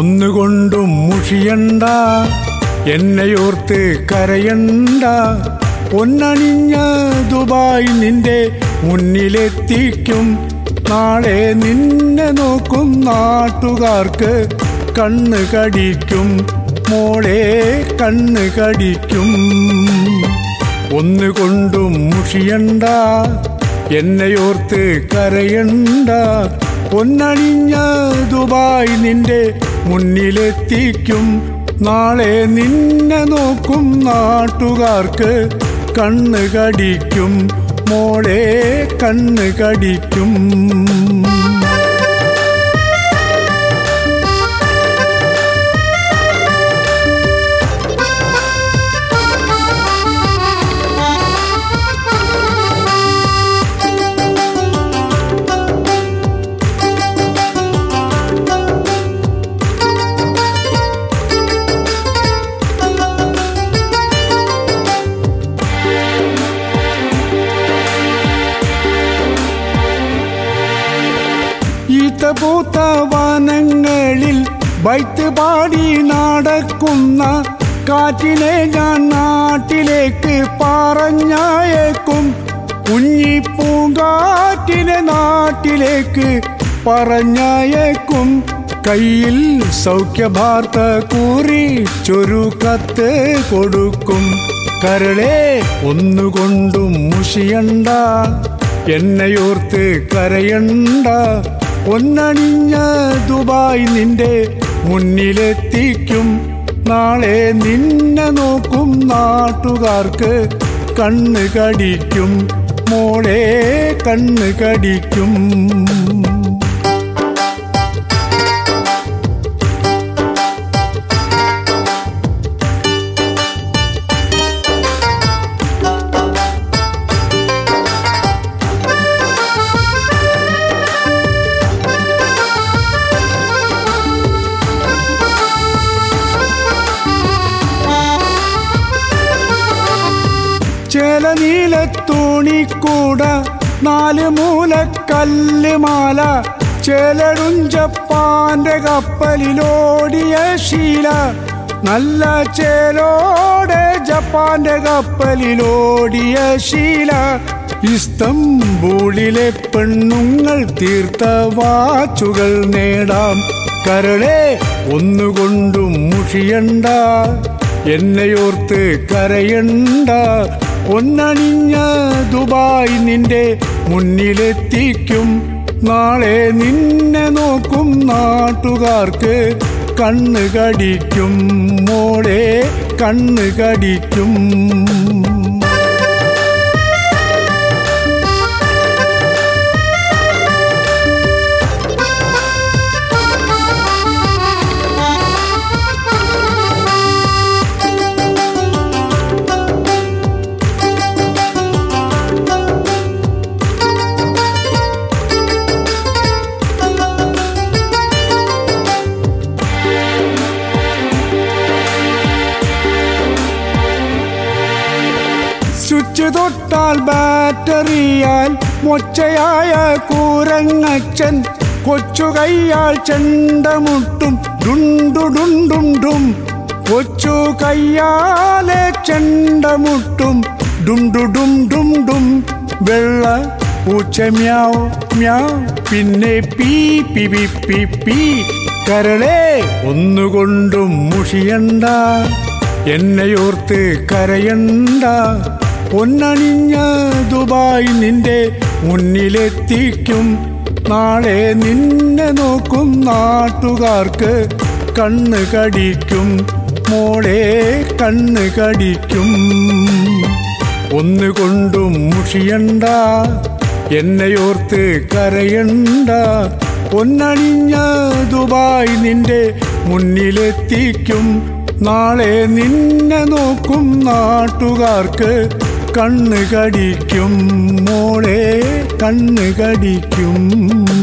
ഒന്നുകൊണ്ടും മുഷിയണ്ട എന്നെയോർത്ത് കരയണ്ട പൊന്നണിഞ്ഞ ദുബായ് നിന്റെ മുന്നിലെത്തിക്കും നാളെ നിന്നെ നോക്കും നാട്ടുകാർക്ക് കണ്ണ് കടിക്കും മോളെ കണ്ണ് കടിക്കും ഒന്നുകൊണ്ടും മുഷിയണ്ട എന്നെയോർത്ത് കരയണ്ട പൊന്നണിഞ്ഞ ദുബായ് നിന്റെ മുന്നിലെത്തിക്കും നാളെ നിന്നെ നോക്കും നാട്ടുകാർക്ക് കണ്ണ് കടിക്കും മോളെ കണ്ണ് കടിക്കും ഈത്ത പൂത്ത വനങ്ങളിൽ ബൈത്ത് പാടി നടക്കുന്ന കാറ്റിനെ ഞാൻ നാട്ടിലേക്ക് പറഞ്ഞയക്കും കുഞ്ഞിപ്പൂങ്കാറ്റിനെ നാട്ടിലേക്ക് പറഞ്ഞയക്കും കയ്യിൽ സൗഖ്യഭാർത്ത കുറിച്ചൊരു കത്ത് കൊടുക്കും കരളെ ഒന്നുകൊണ്ടും മുഷിയണ്ട എന്നെയോർത്ത് കരയണ്ട പൊന്നണിഞ്ഞ ദുബായ് നിന്റെ മുന്നിലെത്തിക്കും നാളെ നിന്നെ നോക്കും നാട്ടുകാർക്ക് കണ്ണ് കടിക്കും മോളെ കണ്ണ് കടിക്കും ചേല നീലത്തൂണിക്കൂട നാല് മൂലക്കല്ല് മാല ചേലടുഞ്ചപ്പാന്റെ കപ്പലിലോടിയ ശീല നല്ല ചേലോടെ ജപ്പാന്റെ കപ്പലിലോടിയ ശീല ഇസ്തംബൂളിലെ പെണ്ണുങ്ങൾ തീർത്ത വാച്ചുകൾ നേടാം കരളെ ഒന്നുകൊണ്ടും മുഷിയണ്ട എന്നെയോർത്ത് കരയണ്ട ഒന്നണിഞ്ഞ ദുബായ് നിന്റെ മുന്നിലെത്തിക്കും നാളെ നിന്നെ നോക്കും നാട്ടുകാർക്ക് കണ്ണ് കടിക്കും മോളെ കണ്ണ് കടിക്കും സ്വിച്ച് തൊട്ടാൽ ബാറ്ററിയാൽ മൊച്ചയായ കൂരങ്ങച്ചൻ കൊച്ചു കൈയാൽ ചെണ്ടമുട്ടും ഡുണ്ടുഡുണ്ടുണ്ടും കൊച്ചു കയ്യാലെ ചെണ്ടമുട്ടും ഡുണ്ടുഡും ഡും ഡും വെള്ള പൂച്ച മ്യാവ് മ്യാവ് പിന്നെ പീ പി പി പി പി കരളെ ഒന്നുകൊണ്ടും മുഷിയണ്ട എന്നെയോർത്ത് കരയണ്ട പൊന്നണിഞ്ഞ ദുബായ് നിന്റെ മുന്നിലെത്തിക്കും നാളെ നിന്നെ നോക്കും നാട്ടുകാർക്ക് കണ്ണ് കടിക്കും മോളെ കണ്ണ് കടിക്കും ഒന്നുകൊണ്ടും മുഷിയണ്ട എന്നെയോർത്ത് കരയണ്ട പൊന്നണിഞ്ഞ ദുബായ് നിന്റെ മുന്നിലെത്തിക്കും നാളെ നിന്നെ നോക്കും നാട്ടുകാർക്ക് കണ്ണ് കടിക്കും മോളെ കണ്ണ് കടിക്കും